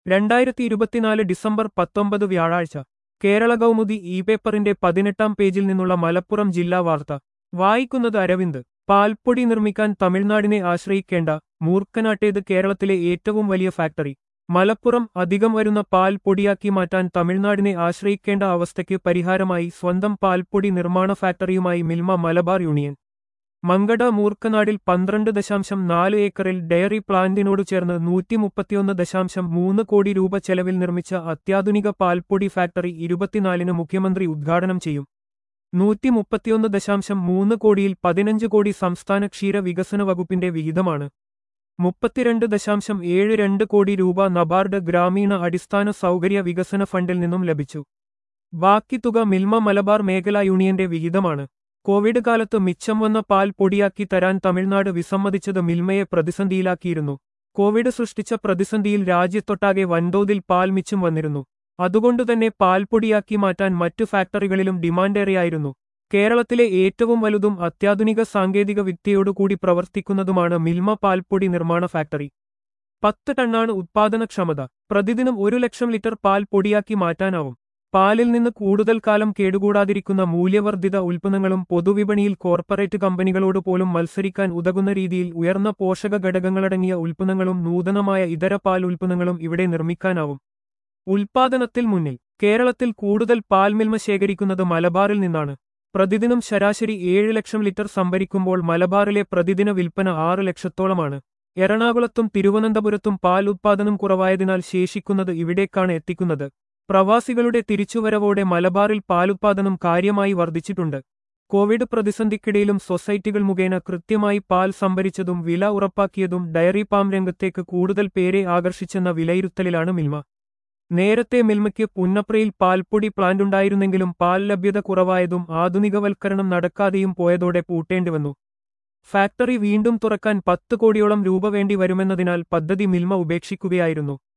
രണ്ടായിരത്തി ഇരുപത്തിനാല് ഡിസംബർ പത്തൊമ്പത് വ്യാഴാഴ്ച കേരള കൗമുദി ഇ പേപ്പറിന്റെ പതിനെട്ടാം പേജിൽ നിന്നുള്ള മലപ്പുറം ജില്ലാ വാർത്ത വായിക്കുന്നത് അരവിന്ദ് പാൽപ്പൊടി നിർമ്മിക്കാൻ തമിഴ്നാടിനെ ആശ്രയിക്കേണ്ട മൂർഖനാട്ടേത് കേരളത്തിലെ ഏറ്റവും വലിയ ഫാക്ടറി മലപ്പുറം അധികം വരുന്ന പാൽ പൊടിയാക്കി മാറ്റാൻ തമിഴ്നാടിനെ ആശ്രയിക്കേണ്ട അവസ്ഥയ്ക്ക് പരിഹാരമായി സ്വന്തം പാൽപ്പൊടി നിർമ്മാണ ഫാക്ടറിയുമായി മിൽമ മലബാർ യൂണിയൻ മങ്കട മൂർഖനാടിൽ പന്ത്രണ്ട് ദശാംശം നാല് ഏക്കറിൽ ഡയറി പ്ലാന്റിനോട് ചേർന്ന് നൂറ്റി മുപ്പത്തിയൊന്ന് ദശാംശം മൂന്ന് കോടി രൂപ ചെലവിൽ നിർമ്മിച്ച അത്യാധുനിക പാൽപ്പൊടി ഫാക്ടറി ഇരുപത്തിനാലിന് മുഖ്യമന്ത്രി ഉദ്ഘാടനം ചെയ്യും നൂറ്റി മുപ്പത്തിയൊന്ന് ദശാംശം മൂന്ന് കോടിയിൽ പതിനഞ്ച് കോടി സംസ്ഥാന ക്ഷീര വികസന വകുപ്പിന്റെ വിഹിതമാണ് മുപ്പത്തിരണ്ട് ദശാംശം ഏഴ് രണ്ട് കോടി രൂപ നബാർഡ് ഗ്രാമീണ അടിസ്ഥാന സൗകര്യ വികസന ഫണ്ടിൽ നിന്നും ലഭിച്ചു ബാക്കി തുക മിൽമ മലബാർ മേഖലാ യൂണിയന്റെ വിഹിതമാണ് കോവിഡ് കാലത്ത് മിച്ചം വന്ന പാൽ പൊടിയാക്കി തരാൻ തമിഴ്നാട് വിസമ്മതിച്ചത് മിൽമയെ പ്രതിസന്ധിയിലാക്കിയിരുന്നു കോവിഡ് സൃഷ്ടിച്ച പ്രതിസന്ധിയിൽ രാജ്യത്തൊട്ടാകെ വൻതോതിൽ പാൽ മിച്ചം വന്നിരുന്നു അതുകൊണ്ടുതന്നെ പാൽപ്പൊടിയാക്കി മാറ്റാൻ മറ്റു ഫാക്ടറികളിലും ഡിമാൻഡേറെയായിരുന്നു കേരളത്തിലെ ഏറ്റവും വലുതും അത്യാധുനിക സാങ്കേതിക വിദ്യയോടുകൂടി പ്രവർത്തിക്കുന്നതുമാണ് മിൽമ പാൽപ്പൊടി നിർമ്മാണ ഫാക്ടറി പത്ത് ടണ്ണാണ് ഉത്പാദനക്ഷമത പ്രതിദിനം ഒരു ലക്ഷം ലിറ്റർ പാൽ പൊടിയാക്കി മാറ്റാനാവും പാലിൽ നിന്ന് കൂടുതൽ കാലം കേടുകൂടാതിരിക്കുന്ന മൂല്യവർദ്ധിത ഉൽപ്പന്നങ്ങളും പൊതുവിപണിയിൽ കോർപ്പറേറ്റ് കമ്പനികളോട് പോലും മത്സരിക്കാൻ ഉതകുന്ന രീതിയിൽ ഉയർന്ന പോഷക ഘടകങ്ങളടങ്ങിയ ഉൽപ്പന്നങ്ങളും നൂതനമായ ഇതര പാൽ ഉൽപ്പന്നങ്ങളും ഇവിടെ നിർമ്മിക്കാനാവും ഉൽപാദനത്തിൽ മുന്നിൽ കേരളത്തിൽ കൂടുതൽ പാൽമിൽമ ശേഖരിക്കുന്നത് മലബാറിൽ നിന്നാണ് പ്രതിദിനം ശരാശരി ഏഴ് ലക്ഷം ലിറ്റർ സംഭരിക്കുമ്പോൾ മലബാറിലെ പ്രതിദിന വിൽപ്പന ആറ് ലക്ഷത്തോളമാണ് എറണാകുളത്തും തിരുവനന്തപുരത്തും പാൽ ഉത്പാദനം കുറവായതിനാൽ ശേഷിക്കുന്നത് ഇവിടേക്കാണ് എത്തിക്കുന്നത് പ്രവാസികളുടെ തിരിച്ചുവരവോടെ മലബാറിൽ പാലുത്പാദനം കാര്യമായി വർദ്ധിച്ചിട്ടുണ്ട് കോവിഡ് പ്രതിസന്ധിക്കിടയിലും സൊസൈറ്റികൾ മുഖേന കൃത്യമായി പാൽ സംഭരിച്ചതും വില ഉറപ്പാക്കിയതും ഡയറി പാം രംഗത്തേക്ക് കൂടുതൽ പേരെ ആകർഷിച്ചെന്ന വിലയിരുത്തലിലാണ് മിൽമ നേരത്തെ മിൽമയ്ക്ക് പുന്നപ്രയിൽ പാൽപ്പൊടി പ്ലാന്റുണ്ടായിരുന്നെങ്കിലും പാൽ ലഭ്യത കുറവായതും ആധുനികവൽക്കരണം നടക്കാതെയും പോയതോടെ പൂട്ടേണ്ടിവന്നു ഫാക്ടറി വീണ്ടും തുറക്കാൻ പത്ത് കോടിയോളം രൂപ വേണ്ടി വരുമെന്നതിനാൽ പദ്ധതി മിൽമ ഉപേക്ഷിക്കുകയായിരുന്നു